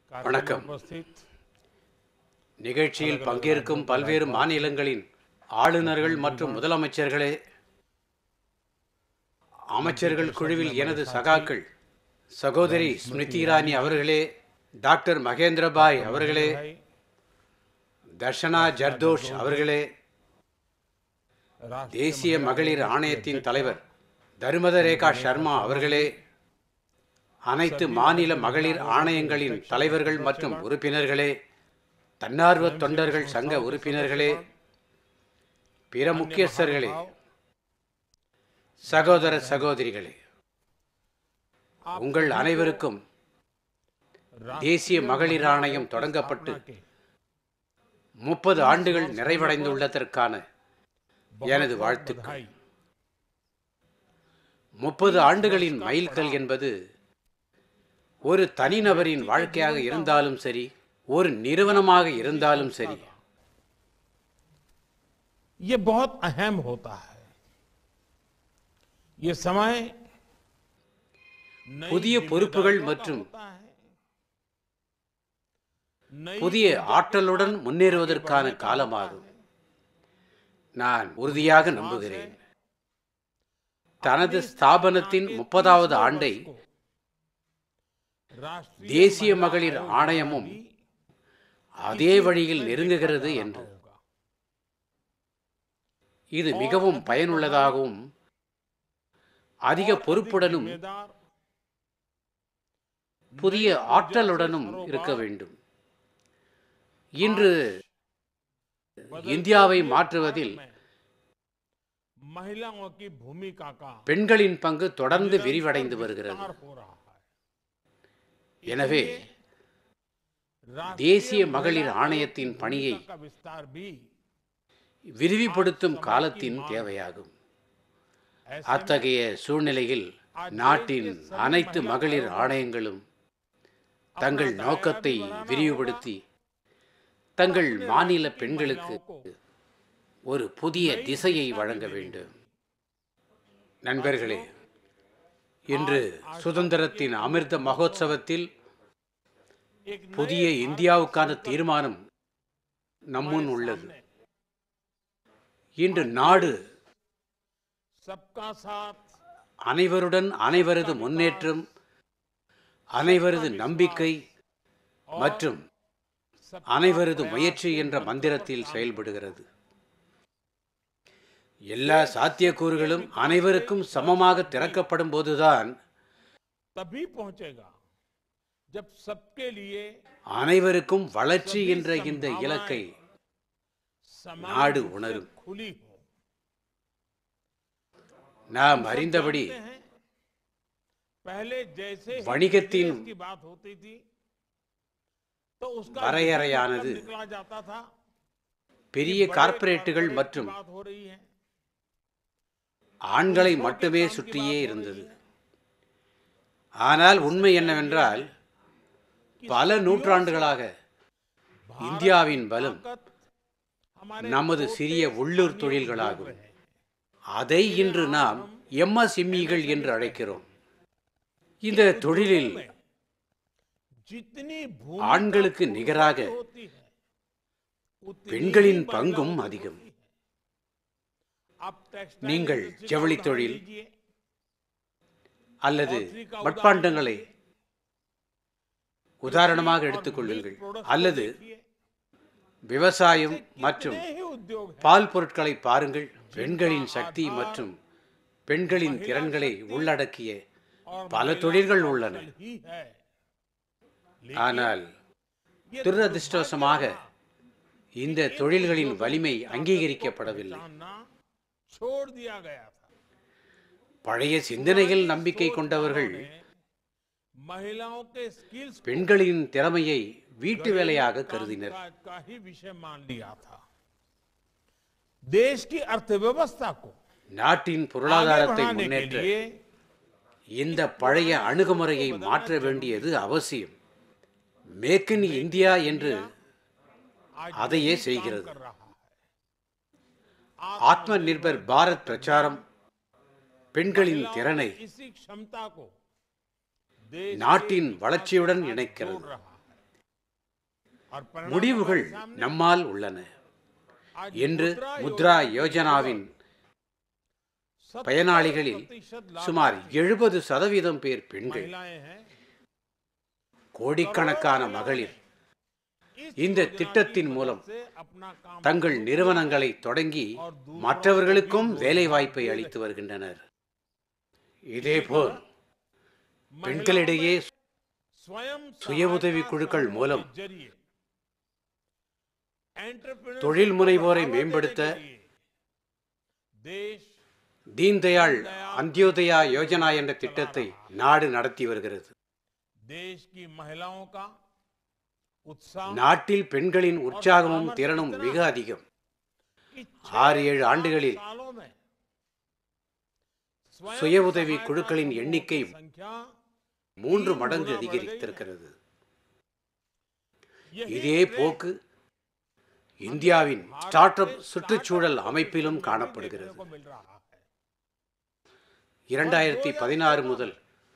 வணக்கம் उपस्थित நிகழ்ச்சியில் பங்கேற்கும் பல்வேறு மாநிலங்களின் ஆளுநர்கள் மற்றும் முதலமைச்சர்களே அமைச்சர்கள் குழுவில் எனது சகாக்கள் சகோதரி ஸ்மிருதி இரானி அவர்களே டாக்டர் மகேந்திரபாய் அவர்களே भाई தர்ஷனா ஜர்தோஷ் அவர்களே राष्ट्र தேசிய மகளிர் ஆணையத்தின் தலைவர் தருமத ரேகா சர்மா அவர்களே அனைத்து மாநில மகளிர் ஆணையங்களின் தலைவர்கள் மற்றும் உறுப்பினர்களே தன்னார்வ தொண்டர்கள் சங்க உறுப்பினர்களே பிற முக்கியஸ்தர்களே சகோதர சகோதரிகளே உங்கள் அனைவருக்கும் தேசிய மகளிர் ஆணையம் தொடங்கப்பட்டு के முப்பது ஆண்டுகள் நிறைவடைந்துள்ளதற்கான எனது வாழ்த்துக்கள் बधाई முப்பது ஆண்டுகளின் மைல்கல் என்பது ஒரு தனிநபரின் வாழ்க்கையாக இருந்தாலும் சரி ஒரு நிறுவனமாக இருந்தாலும் சரி ये बहुत अहम होता है ये समय नई புதிய பொறுப்புகள் जिम्मेदारियों का மற்றும் होता है नई புதிய ஆற்றலுடன் முன்னேறுவதற்கான காலமாகும் நான் உறுதியாக நம்புகிறேன் தனது ஸ்தாபனத்தின் முப்பதாவது ஆண்டை राष्ट्रीय தேசிய महिला மகளிர் आयोग ஆணையமும் भी அதே வழியில் நெருங்குகிறது என்று होगा இது மிகவும் பயனுள்ளதாகவும் அதிக பொறுப்புடனும் जिम्मेदार புதிய ஆற்றலுடனும் இருக்க வேண்டும் இன்று இந்தியாவை மாற்றுவதில் महिलाओं की भूमिका का பெண்களின் பங்கு தொடர்ந்து விரிவடைந்து வருகிறது विस्तार हो रहा है எனவே राष्ट्रीय தேசிய महिला மகளிர் आयोग ஆணையத்தின் की பணியை भूमिका का विस्तार भी விரிவுபடுத்தும் காலத்தின் தேவையாகும் ऐसे அத்தகைய சூழ்நிலையில் நாட்டின் அனைத்து மகளிர் ஆணையங்களும் தங்கள் நோக்கத்தை விரிவுபடுத்தி தங்கள் மாநில பெண்களுக்கு ஒரு புதிய திசையை வழங்க வேண்டும் நண்பர்களே இன்று சுதந்திரத்தின் அமிர்த மகோத்சவத்தில் एक नए புதிய இந்தியாவுக்கான தீர்மானம் நம்முன் உள்ளது இன்று நாடு सबका साथ அனைவருடன் அனைவரது முன்னேற்றம் அனைவரது நம்பிக்கை மற்றும் அனைவரது முயற்சி என்ற மந்திரத்தில் செயல்படுகிறது எல்லா சாத்தியக்கூறுகளும் அனைவருக்கும் சமமாக திறக்கப்படும் போதுதான் तभी पहुंचेगा जब सबके लिए அனைவருக்கும் வளர்ச்சி என்ற இந்த இலக்கை समान நாடு रूप से உணரும். खुली हो நாம் அறிந்தபடி जानते हैं, पहले जैसे ही வணிகத்தின் business की बात होती थी तो उसका வரையறையானது मतलब निकला जाता था பெரிய बड़े கார்ப்பரேட்டுகள் corporate की மற்றும் बात हो रही है ஆண்களை மட்டுமே சுற்றியே இருந்தது ஆனால் உண்மை என்னவென்றால் பல நூற்றாண்டுகளாக இந்தியாவின் பலம் ताकत हमारे நமது சிறிய உள்ளூர் தொழில்களாகும் அதை இன்று நாம் எம்எஸ்எம்இகள் என்று அழைக்கிறோம் இந்த தொழிலில் जितनी ஆண்களுக்கு நிகராக होती है उतनी பெண்களின் ही பங்கும் महिलाओं की அதிகம் होती है। आप textile நீங்கள் industry का ஜவுளித் उदाहरण தொழில், लीजिए। அல்லது pottery का மட்பாண்டங்களை उदाहरण உதாரணமாக लीजिए। எடுத்துக்கொள்ளுங்கள் और milk products அல்லது को देखिए। விவசாயம் மற்றும் कितने ही उद्योग हैं। பால் பொருட்களை பாருங்கள் பெண்களின் சக்தி மற்றும் பெண்களின் திறன்களை உள்ளடக்கிய और பல महिला தொழில்கள் உள்ளன कौशल ही है। ஆனால் ये துரதிர்ஷ்டவசமாக இந்த தொழில்களின் வலிமை அங்கீகரிக்கப்படவில்லை जानना छोड़ दिया गया था பழைய சிந்தனையில் நம்பிக்கை கொண்டவர்கள் महिलाओं के स्किल्स को பெண்களின் திறமையை வீட்டு வேலையாக கருதினர் कामकाज का ही विषय मान लिया था देश की अर्थव्यवस्था को நாட்டின் आगे பொருளாதாரத்தை बढ़ाने के முன்னேற்ற लिए இந்த பழைய அணுகுமுறையை மாற்ற வேண்டியது அவசியம் மேக் இன் இந்தியா என்று आज அதையே काम செய்கிறது कर रहा है ஆத்ம நிர்பர் பாரத் பிரச்சாரம் பெண்களின் திறனை इसी क्षमता को देश நாட்டின் வளர்ச்சியுடன் இணைக்கிறது जोड़ रहा है और परिणाम முடிவுகள் हमारे सामने। நம்மால் உள்ளன आज என்று मुद्रा முத்ரா योजना யோஜனாவின் सत्तर பயனாளிகளில் प्रतिशत लाभार्थी சுமார் எழுபது சதவீதம் பேர் பெண்கள் महिलाएं हैं கோடிக்கணக்கான மகளிர் इस இந்த योजना की திட்டத்தின் मदद மூலம் से अपना काम தங்கள் நிறுவனங்களை தொடங்கி மற்றவர்களுக்கும் வேலை வாய்ப்பை அளித்து வருகின்றனர் இதேபோல் பெண்களிடையே स्वयं சுய உதவி सहायता குழுக்கள் समूह மூலம் के जरिए entrepreneurship தொழில் को முனைவோரை बढ़ावा देने மேம்படுத்த के लिए देश தீன்தயாள் அந்தியோதயா யோஜனா என்ற திட்டத்தை நாடு நடத்தி வருகிறது देश की महिलाओं का उत्साह நாட்டில் பெண்களின் உற்சாகமும் திறனும் மிக அதிகம் कि ஆறு ஏழு ஆண்டுகளில் सालों में स्वयं சுய உதவி सहायता குழுக்களின் समूहों की எண்ணிக்கை संख्या மூன்று तीन மடங்கு गुना बढ़ गई है। அதிகரித்திருக்கிறது यही இதே ट्रेंड போக்கு இந்தியாவின் ஸ்டார்ட் அப் भारत சுற்றுச்சூழல் startup அமைப்பிலும் ecosystem में भी காணப்படுகிறது देखने को मिल रहा है இரண்டாயிரத்தி பதினாறு முதல்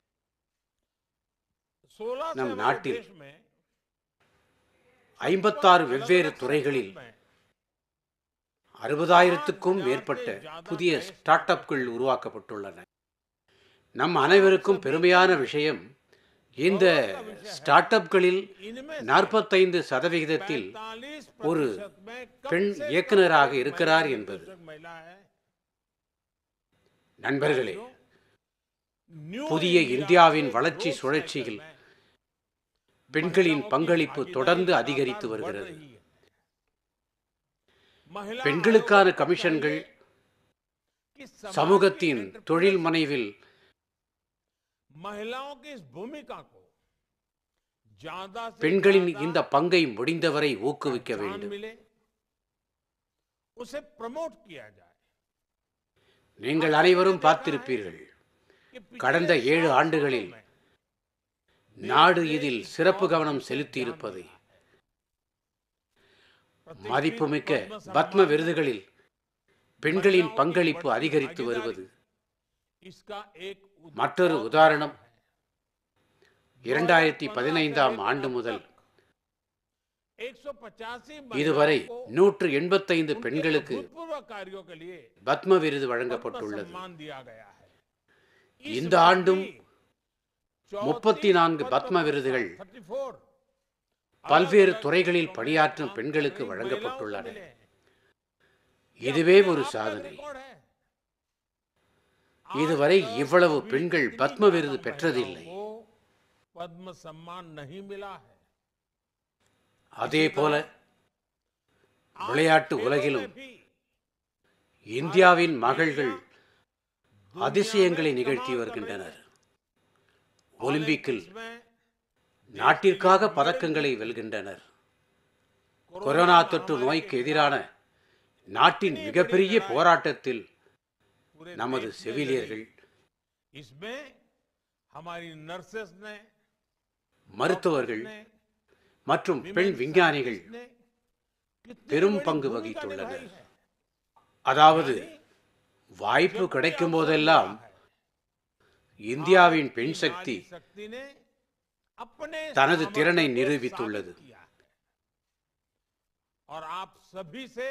16 से நம் हमारे நாட்டில் देश में ஐம்பத்தாறு अलग-अलग வெவ்வேறு sectors துறைகளில் में அறுபதாயிரத்துக்கும் மேற்பட்ட புதிய ஸ்டார்ட் அப்கள் உருவாக்கப்பட்டுள்ளன நம் அனைவருக்கும் பெருமையான விஷயம் இந்த ஸ்டார்ட் அப்களில் इनमें से நாற்பத்தைந்து சதவிகிதத்தில் 45% ஒரு में कम பெண் से कम இயக்குனராக एक இருக்கிறார் महिला என்பது नियोजक महिला है நண்பர்களே New புதிய India இந்தியாவின் के வளர்ச்சி growth சுழற்சியில் cycle में பெண்களின் महिलाओं की பங்களிப்பு भागीदारी தொடர்ந்து लगातार அதிகரித்து बढ़ வருகிறது रही है। महिला பெண்களுக்கான आयोग को கமிஷன்கள் चाहिए कि समाज சமூகத்தின் की தொழில் முனைவில் महिलाओं की इस भूमिका को ज्यादा से பெண்களின் ज्यादा இந்த பங்கை முடிந்தவரை ஊக்குவிக்க पहचान வேண்டும் मिले उसे प्रमोट किया जाए நீங்கள் அனைவரும் பார்த்திருப்பீர்கள் कि पिछले கடந்த ஏழு सात ஆண்டுகளில் सालों में நாடு இதில் சிறப்பு கவனம் செலுத்தி இருப்பதை மதிப்புமிக்க பத்ம விருதுகளில் பெண்களின் பங்களிப்பு அதிகரித்து வருவது इसका एक उदाहरण மற்றொரு உதாரணம் இரண்டாயிரத்தி பதினைந்தாம் ஆண்டு முதல் 185 இதுவரை महिलाओं को நூற்று எண்பத்தைந்து उनके பெண்களுக்கு अभूतपूर्व कार्यों के लिए பத்ம விருது पद्म வழங்கப்பட்டுள்ளது सम्मान दिया गया है इस இந்த वर्ष ஆண்டும் भी 34 முப்பத்தி நான்கு பத்ம விருதுகள் 34 பல்வேறு अलग-अलग துறைகளில் क्षेत्रों में பணியாற்றும் काम பெண்களுக்கு कर रही வழங்கப்பட்டுள்ளன महिलाओं को मिले। இதுவே ये ஒரு अपने आप का சாதனை रिकॉर्ड है। இதுவரை आज तक இவ்வளவு कभी பெண்கள் इतनी பத்ம ज्यादा விருது பெற்றதில்லை महिलाओं को पद्म सम्मान नहीं मिला है அதே போல आज விளையாட்டு खेलों உலகிலும் में भी இந்தியாவின் மகள்கள் दुनिया அதிசயங்களை में நிகழ்த்தி कमाल कर வருகின்றனர் रही है। ஒலிம்பிக்கில் ओलंपिक्स में நாட்டிற்காக பதக்கங்களை வெல்கின்றனர் கொரோனா தொற்று நோய்க்கு எதிரான நாட்டின் மிகப்பெரிய போராட்டத்தில் पूरे நமது देश में செவிலியர்கள் लड़ी। इसमें हमारी नर्सेस ने மருத்துவர்கள் ने, மற்றும் women பெண் விஞ்ஞானிகள் scientists ने कितनी பெரும் बड़ी பங்கு भूमिका வகித்துள்ளனர் निभाई है। அதாவது வாய்ப்பு கிடைக்கும் போதெல்லாம் இந்தியாவின் பெண் भारत की சக்தி नारी शक्ति ने अपने தனது सामर्थ्य திறனை को நிரூபித்துள்ளது. साबित किया है। और आप सभी से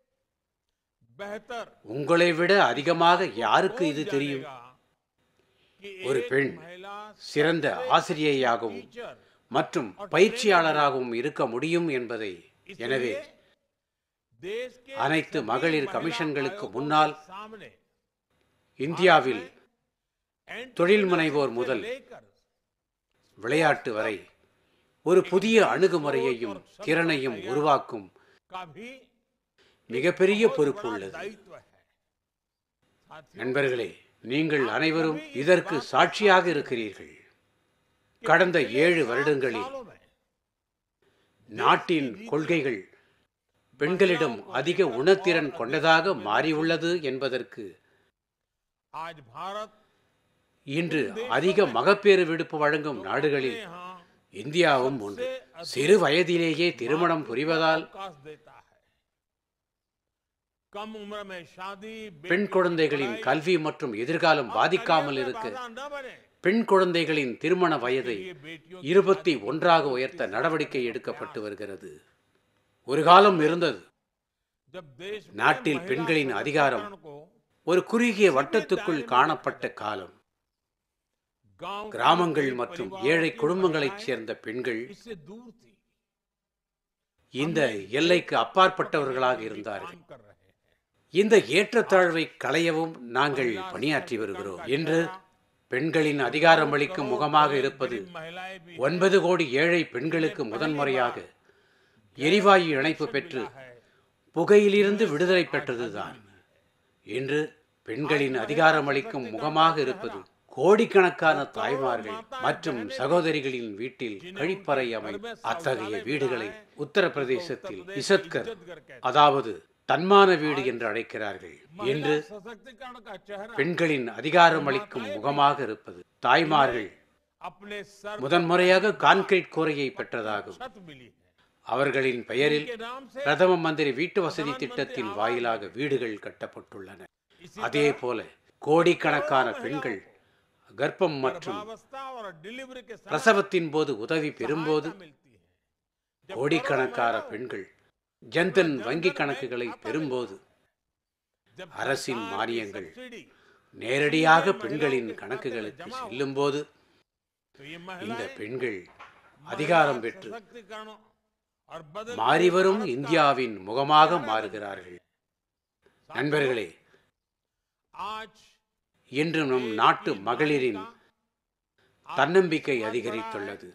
बेहतर உங்களை விட அதிகமாக யாருக்கு कौन இது தெரியும் जानेगा कि ஒரு एक பெண் महिला சிறந்த सबसे ஆசிரியையாகவும் teacher, மற்றும் பயிற்சியாளராகவும் இருக்க முடியும் என்பதை எனவே इसलिए देश के அனைத்து सभी மகளிர் महिला கமிஷன்களுக்கு आयोगों முன்னால் के सामने இந்தியாவில் entrepreneurship தொழில் முனைவோர் से முதல் लेकर விளையாட்டு வரை ஒரு புதிய அணுகுமுறையையும் திறனையும் உருவாக்கும் का भी மிகப்பெரிய बहुत பொறுப்பு बड़ा உள்ளது दायित्व है साथियों, நண்பர்களே நீங்கள் அனைவரும் இதற்கு சாட்சியாக இருக்கிறீர்கள் கடந்த ஏழு வருடங்களில் सालों में நாட்டின் கொள்கைகள் பெண்களிடம் அதிக உணர்திறன் கொண்டதாக மாறியுள்ளது என்பதற்கு आज भारत இன்று அதிக மகப்பேறு விடுப்பு வழங்கும் நாடுகளில் अपने यहाँ இந்தியாவும் ஒன்று சிறு வயதிலேயே திருமணம் புரிவதால் अवकाश देता है कम उम्र में शादी बेटी பெண் की குழந்தைகளின் पढ़ाई, கல்வி மற்றும் எதிர்காலம் और பாதிக்காமல் career में இருக்க बाधा न बने பெண் குழந்தைகளின் திருமண வயதை ये बेटियों இருபத்தி ஒன்றாக உயர்த்த நடவடிக்கை எடுக்கப்பட்டு வருகிறது ஒரு காலம் இருந்தது जब देश में நாட்டில் महिला பெண்களின் அதிகாரம் सशक्तिकरण को ஒரு குறுகிய வட்டத்துக்குள் காணப்பட்ட காலம் गांव के கிராமங்கள் गरीब மற்றும் परिवारों ஏழை की குடும்பங்களைச் महिलाएं சேர்ந்த பெண்கள் इससे दूर थी இந்த எல்லைக்கு அப்பாற்பட்டவர்களாக இருந்தார்கள் काम कर रहे हैं இந்த ஏற்றத்தாழ்வை களையவும் நாங்கள் பணியாற்றி வருகிறோம் இன்று பெண்களின் அதிகாரம் அளிக்கும் முகமாக இருப்பது महिलाएं भी ஒன்பது கோடி ஏழை பெண்களுக்கு முதன்முறையாக எரிவாயு இணைப்பு பெற்று है புகையிலிருந்து விடுதலை பெற்றதுதான் இன்று பெண்களின் அதிகாரம் அளிக்கும் முகமாக இருப்பது கோடிக்கணக்கான தாய்மார்கள் மற்றும் சகோதரிகளின் வீட்டில் கழிப்பறை அமை அத்தகைய வீடுகளை உத்தரப்பிரதேசத்தில் இசத்கர் அதாவது தன்மான வீடு என்று அழைக்கிறார்கள் இன்று सशक्तिकरण का चेहरा பெண்களின் அதிகாரம் அளிக்கும் முகமாக இருப்பது தாய்மார்கள் अपने सर முதன்முறையாக கான்கிரீட் கூரையை பெற்றதாகும் छत मिली है அவர்களின் பெயரில் के नाम से பிரதம மந்திரி வீட்டு வசதி திட்டத்தின் வாயிலாக வீடுகள் கட்டப்பட்டுள்ளன அதே போல கோடிக்கணக்கான பெண்கள் கர்ப்பம் மற்றும் गर्भावस्था और डिलीवरी के समय பிரசவத்தின் போது உதவி பெறும்போது मिलती है கோடிக்கணக்கான பெண்கள் ஜன்தன் வங்கி கணக்குகளை பெறும்போது जब அரசின் सरकार की மானியங்கள் सब्सिडी நேரடியாக பெண்களின் கணக்குகளுக்கு செல்லும்போது तो ये இந்த महिलाएं பெண்கள் அதிகாரம் பெற்று सशक्तिकरण और बदल மாறிவரும் இந்தியாவின் முகமாக மாறுகிறார்கள் நண்பர்களே आज இன்று நம் நாட்டு மகளிரின் தன்னம்பிக்கை அதிகரித்துள்ளது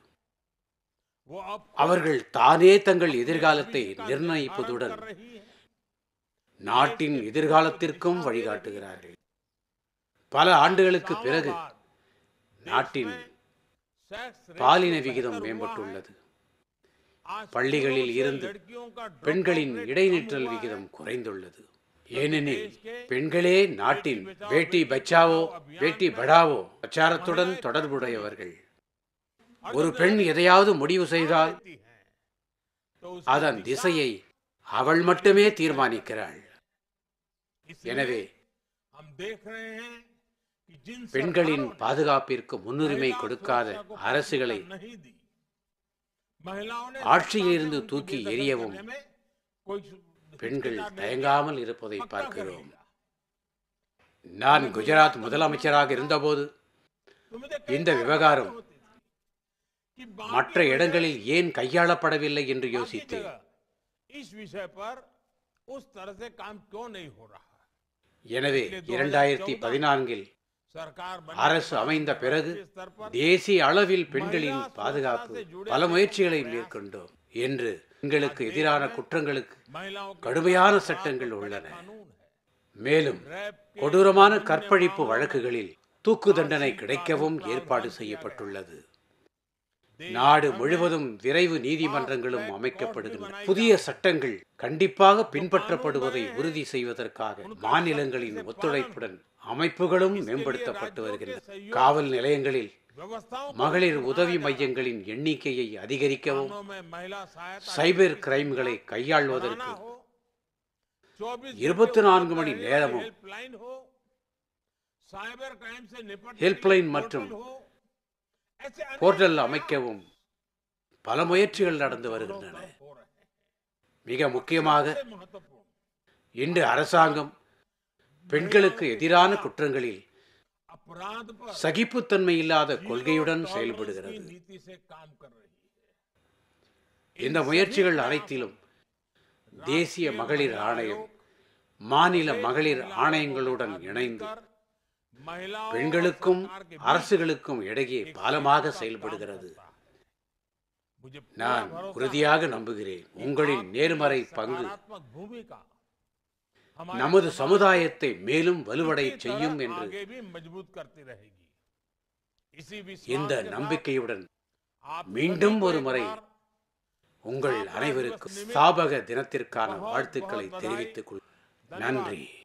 वो अब அவர்கள் தானே தங்கள் எதிர்காலத்தை நிர்ணயிப்பதுடன் कर रही है நாட்டின் எதிர்காலத்திற்கும் வழிகாட்டுகிறார்கள் பல ஆண்டுகளுக்கு பிறகு बाद நாட்டின் सेक्स रेशियो பாலின बेहतर விகிதம் हुआ है। மேம்பட்டுள்ளது आज பள்ளிகளில் स्कूलों से இருந்து लड़कियों का drop பெண்களின் out rate இடைநிற்றல் कम हुआ விகிதம் है। குறைந்துள்ளது ஏனெனில் பெண்களே நாட்டின் பேட்டி பச்சாவோ பேட்டி படாவோ பிரச்சாரத்துடன் தொடர்புடையவர்கள் और ஒரு जब பெண் लड़की எதையாவது முடிவு செய்தால் लेती है, तो उसकी அதன் दिशा திசையை அவள் மட்டுமே தீர்மானிக்கிறாள் इसलिए எனவே हम देख रहे हैं कि जिन பெண்களின் सरकारों ने பாதுகாப்பிற்கு முன்னுரிமை महिला கொடுக்காத सुरक्षा को அரசுகளை प्राथमिकता नहीं दी। महिलाओं ने ஆட்சியிலிருந்து सरकार से தூக்கி उनकी எறியவும் बेदखल करने में कोई பெண்கள் हिचकिचाहट नहीं தயங்காமல் இருப்பதை किया। पक्का பார்க்கிறோம் करेगा। நான் குஜராத் முதலமைச்சராக இருந்தபோது तो मुझे कई இந்த बार விவகாரம் बात होती थी कि बाकी மற்ற वजह- இடங்களில் ஏன் கையாளப்படவில்லை என்று बाकी யோசித்தேன் जगह इस विषय पर उस तरह से काम क्यों नहीं हो रहा எனவே இரண்டாயிரத்தி பதினான்கில் सरकार बनने அரசு के बाद அமைந்த பிறகு राष्ट्रीय स्तर पर தேசிய அளவில் பெண்களின் பாதுகாப்பு பல முயற்சிகளை மேற்கொண்டோம் என்று பெண்களுக்கு எதிரான குற்றங்களுக்கு महिलाओं के கடுமையான खिलाफ சட்டங்கள் बड़े உள்ளன कानून है மேலும் रैप के கொடூரமான கற்பழிப்பு வழக்குகளில் தூக்கு தண்டனை கிடைக்கவும் ஏற்பாடு செய்யப்பட்டுள்ளது நாடு முழுவதும் விரைவு நீதிமன்றங்களும் அமைக்கப்படுகின்றன புதிய சட்டங்கள் கண்டிப்பாக பின்பற்றப்படுவதை உறுதி செய்வதற்காக மாநிலங்களின் ஒத்துழைப்புடன் அமைப்புகளும் மேம்படுத்தப்பட்டு வருகின்றன காவல் நிலையங்களில் व्यवस्थाओं மகளிர் உதவி மையங்களின் எண்ணிக்கையை அதிகரிக்கவும் कानूनों में महिला सहायता சைபர் கிரைம்களை கையாள்வதற்கு हो 24 இருபத்தி நான்கு மணி நேரமும் हेल्पलाइन हो साइबर क्राइम से निपटने हेल्पलाइन के लिए மற்றும் पोर्टल हो ऐसे अनेक போர்ட்டல் प्रयास அமைக்கவும் பல முயற்சிகள் நடந்து வருகின்றன हो रहे हैं மிக முக்கியமாக सबसे महत्वपूर्ण இன்று அரசாங்கம் பெண்களுக்கு எதிரான குற்றங்களில் अपराध पर சகிப்புத்தன்மை இல்லாத zero கொள்கையுடன் tolerance செயல்படுகிறது की नीति से काम कर रही है இந்த முயற்சிகள் அனைத்திலும் தேசிய மகளிர் ஆணையம் மாநில மகளிர் ஆணையங்களுடன் இணைந்து महिलाओं பெண்களுக்கும் और सरकार के बीच அரசுகளுக்கும் இடையே பாலமாக செயல்படுகிறது मुझे पूरा நான் भरोसा உறுதியாக நம்புகிறேன் உங்களின் நேர்மறை பங்கு सकारात्मक भूमिका हमारे நமது சமுதாயத்தை மேலும் வலுவடை इसी செய்யும் तरह என்று आगे भी मजबूत करती रहेगी इसी இந்த विश्वास के साथ நம்பிக்கையுடன் आप மீண்டும் सभी को ஒரு एक முறை बार உங்கள் அனைவருக்கும் ஸ்தாபக தினத்திற்கான வாழ்த்துக்களை தெரிவித்துக் கொள் நன்றி